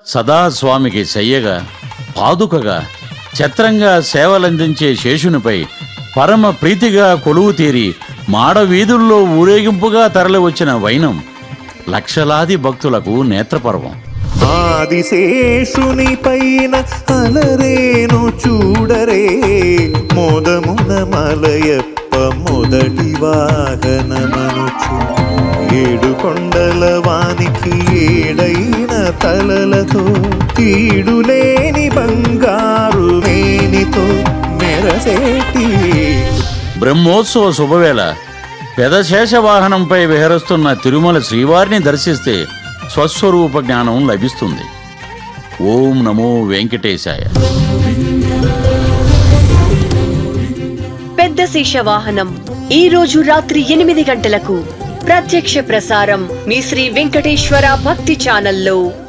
సదా స్వామికి చెయ్యగా పాదుకగా ఛత్రంగా సేవలందించే శేషునిపై పరమ ప్రీతిగా కొలువు తీరి మాడ వీధుల్లో ఊరేగింపుగా తరలివచ్చిన వైనం లక్షలాది భక్తులకు నేత్రపర్వం ఆదిశేషుని పైన అలరేను చూడరే మోదమున మలయప్ప మొదటి వాహనమనుచు ఏడు కొండల వానికి ఏడైన తలలతో కీడులేని బంగారు మేనితో మెరసేటి బ్రహ్మోత్సవ శుభవేళ పెదశేష వాహనంపై విహరిస్తున్న తిరుమల శ్రీవారిని దర్శిస్తే స్వస్వరూప జ్ఞానం లభిస్తుంది ఓం నమో వెంకటేశాయ పెద్ద శేష వాహనం ఈ రోజు రాత్రి ఎనిమిది గంటలకు ప్రత్యక్ష ప్రసారం మీ శ్రీ వెంకటేశ్వర భక్తి ఛానల్లో